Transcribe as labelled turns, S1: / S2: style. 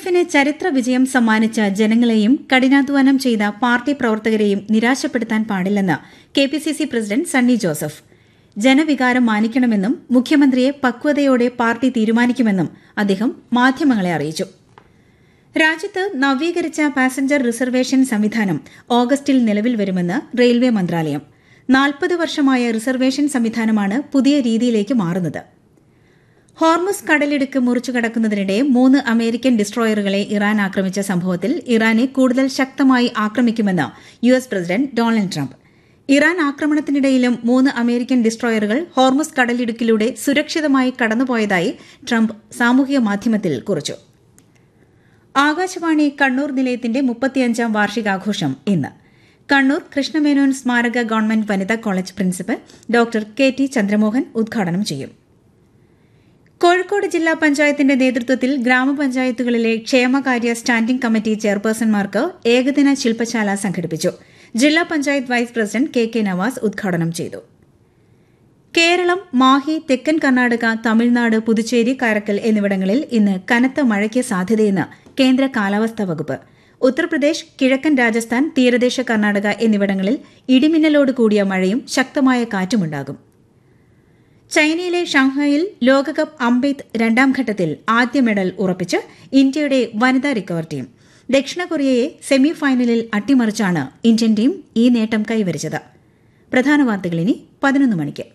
S1: എഫിന് ചരിത്ര വിജയം സമ്മാനിച്ച ജനങ്ങളെയും കഠിനാധ്വാനം ചെയ്ത പാർട്ടി പ്രവർത്തകരെയും നിരാശപ്പെടുത്താൻ പാടില്ലെന്ന് K P C C president Sunny Joseph ജനവികാരം മാനിക്കണമെന്നും മുഖ്യമന്ത്രിയെ പക്വതയോടെ പാർട്ടി തീരുമാനിക്കുമെന്നും അദ്ദേഹം മാധ്യമങ്ങളെ അറിയിച്ചു രാജ്യത്ത് നവീകരിച്ച പാസഞ്ചർ റിസർവേഷൻ സംവിധാനം ഓഗസ്റ്റിൽ നിലവിൽ വരുമെന്ന് റെയിൽവേ മന്ത്രാലയം നാൽപ്പത് വർഷമായ റിസർവേഷൻ സംവിധാനമാണ് പുതിയ രീതിയിലേക്ക് മാറുന്നത് ഹോർമുസ് കടലിടുക്ക് മുറിച്ചു കടക്കുന്നതിനിടെ മൂന്ന് അമേരിക്കൻ ഡിസ്ട്രോയറുകളെ ഇറാൻ ആക്രമിച്ച സംഭവത്തിൽ ഇറാനെ കൂടുതൽ ശക്തമായി ആക്രമിക്കുമെന്ന് U S president Donald Trump Iran ആക്രമണത്തിനിടയിലും മൂന്ന് അമേരിക്കൻ ഡിസ്ട്രോയറുകൾ ഹോർമുസ് കടലിടുക്കിലൂടെ സുരക്ഷിതമായി കടന്നുപോയതായി ട്രംപ് സാമൂഹിക മാധ്യമത്തിൽ കുറിച്ചു ആകാശവാണി കണ്ണൂർ നിലയത്തിന്റെ മുപ്പത്തിയഞ്ചാം വാർഷികാഘോഷം ഇന്ന് കണ്ണൂർ കൃഷ്ണമേനോൻ സ്മാരക ഗവൺമെന്റ് വനിതാ college principal doctor K T Chandramohan ഉദ്ഘാടനം ചെയ്യും കോഴിക്കോട് ജില്ലാ പഞ്ചായത്തിന്റെ നേതൃത്വത്തിൽ ഗ്രാമപഞ്ചായത്തുകളിലെ ക്ഷേമകാര്യ സ്റ്റാൻഡിംഗ് കമ്മിറ്റി ചെയർപേഴ്സൺമാർക്ക് ഏകദിന ശില്പശാല സംഘടിപ്പിച്ചു ജില്ലാ panchayat vice president K K Navas ഉദ്ഘാടനം ചെയ്തു കേരളം മാഹി തെക്കൻ കർണാടക തമിഴ്നാട് പുതുച്ചേരി കാരക്കൽ എന്നിവിടങ്ങളിൽ ഇന്ന് കനത്ത മഴയ്ക്ക് സാധ്യതയെന്ന് കേന്ദ്ര കാലാവസ്ഥാ വകുപ്പ് ഉത്തർപ്രദേശ് കിഴക്കൻ രാജസ്ഥാൻ തീരദേശ കർണാടക എന്നിവിടങ്ങളിൽ ഇടിമിന്നലോട് കൂടിയ മഴയും ശക്തമായ കാറ്റുമുണ്ടാകും ചൈനയിലെ ഷാങ്ഹായിൽ ലോകകപ്പ് അമ്പെയ്ത്ത് രണ്ടാം ഘട്ടത്തിൽ ആദ്യ മെഡൽ ഉറപ്പിച്ച് ഇന്ത്യയുടെ വനിതാ റിക്കവർ ടീം ദക്ഷിണ കൊറിയയെ സെമി ഫൈനലിൽ അട്ടിമറിച്ചാണ് ഇന്ത്യൻ ടീം ഈ നേട്ടം കൈവരിച്ചത് പ്രധാന വാർത്തകൾ ഇനി പതിനൊന്ന് മണിക്ക്